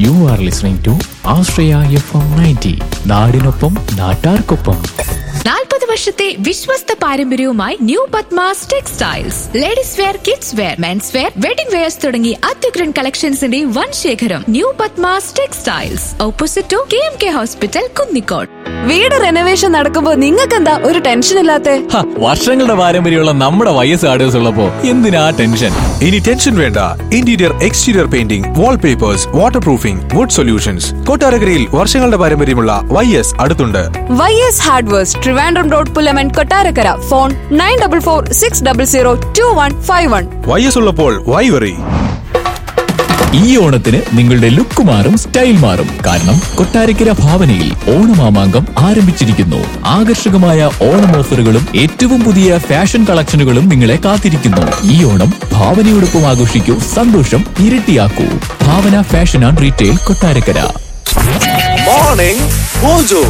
U are listening to Ashraya FM ninety നയൻറ്റി നാടിനൊപ്പം നാട്ടാർക്കൊപ്പം നാൽപ്പത് വർഷത്തെ വിശ്വസ്ത പാരമ്പര്യവുമായി new Padmas textiles ladies wear kids wear men's wear wedding wears തുടങ്ങി അത്യുഗ്രൻ കളക്ഷൻസിന്റെ വൻ ശേഖരം new Padmas textiles opposite to K M K hospital Kunnicode വീട് റെനോവേഷൻ നടക്കുമ്പോ നിങ്ങൾക്ക് എന്താ ഒരു ടെൻഷൻ ഇല്ലാത്തെ ഹ, വർഷങ്ങളുടെ പാരമ്പര്യമുള്ള നമ്മുടെ വയസ്സ് ആർഡേഴ്സ് ഉള്ളപ്പോ എന്തിനാ ടെൻഷൻ ഇനി ടെൻഷൻ വേണ്ട interior exterior painting wallpapers water proofing wood solutions കൊട്ടാരക്കരയിൽ വർഷങ്ങളുടെ പാരമ്പര്യമുള്ള വൈ എസ് അടുത്തുണ്ട് Y S hardwares Trivandrum road Pullaman Kottarakkara phone nine double four six double zero two one five one Y S ഉള്ളപ്പോൾ വൈ വെറി ഈ ഓണത്തിന് നിങ്ങളുടെ ലുക്ക് മാറും സ്റ്റൈൽ മാറും കാരണം കൊട്ടാരക്കര ഭാവനയിൽ ഓണമാമാങ്കം ആരംഭിച്ചിരിക്കുന്നു ആകർഷകമായ ഓണം ഓഫറുകളും ഏറ്റവും പുതിയ ഫാഷൻ കളക്ഷനുകളും നിങ്ങളെ കാത്തിരിക്കുന്നു ഈ ഓണം ഭാവനയോടൊപ്പം ആഘോഷിക്കൂ സന്തോഷം ഇരട്ടിയാക്കൂ Bhavana fashion and retail Kottarakkara Morning Mojo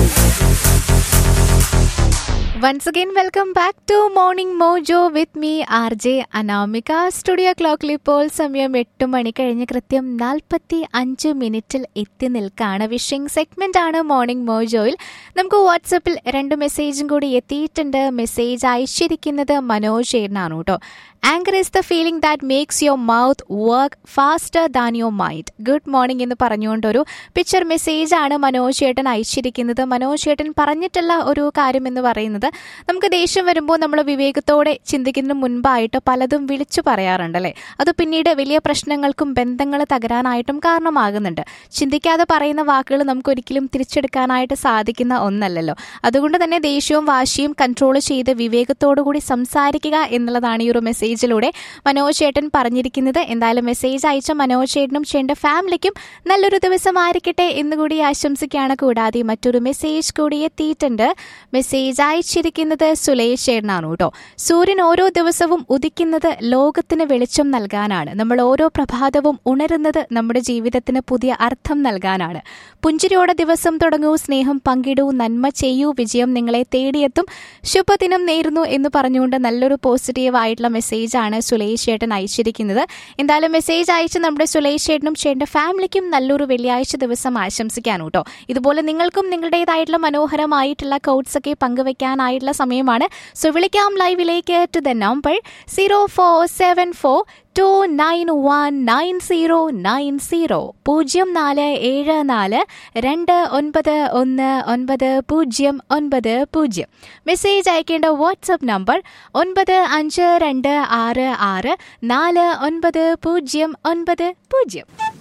Once again, welcome back to Morning Mojo with me, R J Anamika studio ക്ലോക്കിൽ ഇപ്പോൾ സമയം എട്ട് മണി കഴിഞ്ഞ് കൃത്യം നാൽപ്പത്തി അഞ്ച് മിനിറ്റിൽ എത്തി നിൽക്കുകയാണ് വിഷിംഗ് സെഗ്മെന്റ് ആണ് മോർണിംഗ് മോജോയിൽ നമുക്ക് വാട്സപ്പിൽ രണ്ട് മെസ്സേജും കൂടി എത്തിയിട്ടുണ്ട് മെസ്സേജ് അയച്ചിരിക്കുന്നത് മനോജ് ചേട്ടനാണ് കേട്ടോ anchor is the feeling that makes your mouth work faster than your mind good morning എന്ന് പറഞ്ഞുകൊണ്ടൊരു പിക്ചർ മെസ്സേജ് ആണ് മനോജ് ചേട്ടൻ അയച്ചിരിക്കുന്നത് മനോജ് ചേട്ടൻ പറഞ്ഞിട്ടുള്ള ഒരു കാര്യം എന്ന് പറയുന്നത് നമുക്ക് ദേഷ്യം വരുമ്പോൾ നമ്മൾ വിവേകത്തോടെ ചിന്തിക്കുന്നതിന് മുൻപായിട്ട് പലതും വിളിച്ചു പറയാറുണ്ടല്ലേ അത് പിന്നീട് വലിയ പ്രശ്നങ്ങൾക്കും ബന്ധങ്ങൾ തകരാനായിട്ടും കാരണമാകുന്നുണ്ട് ചിന്തിക്കാതെ പറയുന്ന വാക്കുകൾ നമുക്ക് ഒരിക്കലും തിരിച്ചെടുക്കാനായിട്ട് സാധിക്കുന്ന ഒന്നല്ലല്ലോ അതുകൊണ്ട് തന്നെ ദേഷ്യവും വാശിയും കൺട്രോൾ ചെയ്ത് വിവേകത്തോടു കൂടി സംസാരിക്കുക എന്നുള്ളതാണ് ഈ ഒരു മെസ്സേജിലൂടെ മനോജ് ചേട്ടൻ പറഞ്ഞിരിക്കുന്നത് എന്തായാലും മെസ്സേജ് അയച്ച മനോജ് ചേട്ടനും ചേട്ടൻ്റെ ഫാമിലിക്കും നല്ലൊരു ദിവസം ആയിരിക്കട്ടെ എന്ന് കൂടി ആശംസിക്കുകയാണ് കൂടാതെ മറ്റൊരു മെസ്സേജ് കൂടി എത്തിയിട്ടുണ്ട് മെസ്സേജ് അയച്ചിരിക്കുന്നത് സുലേഷ് ചേട്ടനാണ് കേട്ടോ സൂര്യൻ ഓരോ ദിവസവും ഉദിക്കുന്നത് ലോകത്തിന് വെളിച്ചം നൽകാനാണ് നമ്മൾ ഓരോ പ്രഭാതവും ഉണരുന്നത് നമ്മുടെ ജീവിതത്തിന് പുതിയ അർത്ഥം നൽകാനാണ് പുഞ്ചിരിയോടെ ദിവസം തുടങ്ങൂ സ്നേഹം പങ്കിടൂ നന്മ ചെയ്യൂ വിജയം നിങ്ങളെ തേടിയെത്തും ശുഭദിനം നേരുന്നു എന്ന് പറഞ്ഞുകൊണ്ട് നല്ലൊരു പോസിറ്റീവ് ആയിട്ടുള്ള മെസ്സേജാണ് സുലേഷ് ചേട്ടൻ അയച്ചിരിക്കുന്നത് എന്തായാലും മെസ്സേജ് അയച്ച് നമ്മുടെ സുലേഷ് ചേട്ടനും ചേട്ടൻ്റെ ഫാമിലിക്കും നല്ലൊരു വെള്ളിയാഴ്ച ദിവസം ആശംസിക്കാൻ കേട്ടോ ഇതുപോലെ നിങ്ങൾക്കും നിങ്ങളുടേതായിട്ടുള്ള മനോഹരമായിട്ടുള്ള കോഡ്സ് ഒക്കെ പങ്കുവെക്കാനായിട്ടുള്ള സമയമാണ് സോ വിളിക്കാം ലൈവിലേക്ക് to the number zero four seven four two nine one nine zero nine zero പൂജ്യം നാല് ഏഴ് നാല് രണ്ട് ഒൻപത് ഒന്ന് ഒൻപത് പൂജ്യം ഒൻപത് പൂജ്യം മെസ്സേജ് അയക്കേണ്ട വാട്സപ്പ് നമ്പർ ഒൻപത് അഞ്ച് രണ്ട് ആറ് ആറ് നാല് ഒൻപത് പൂജ്യം ഒൻപത് പൂജ്യം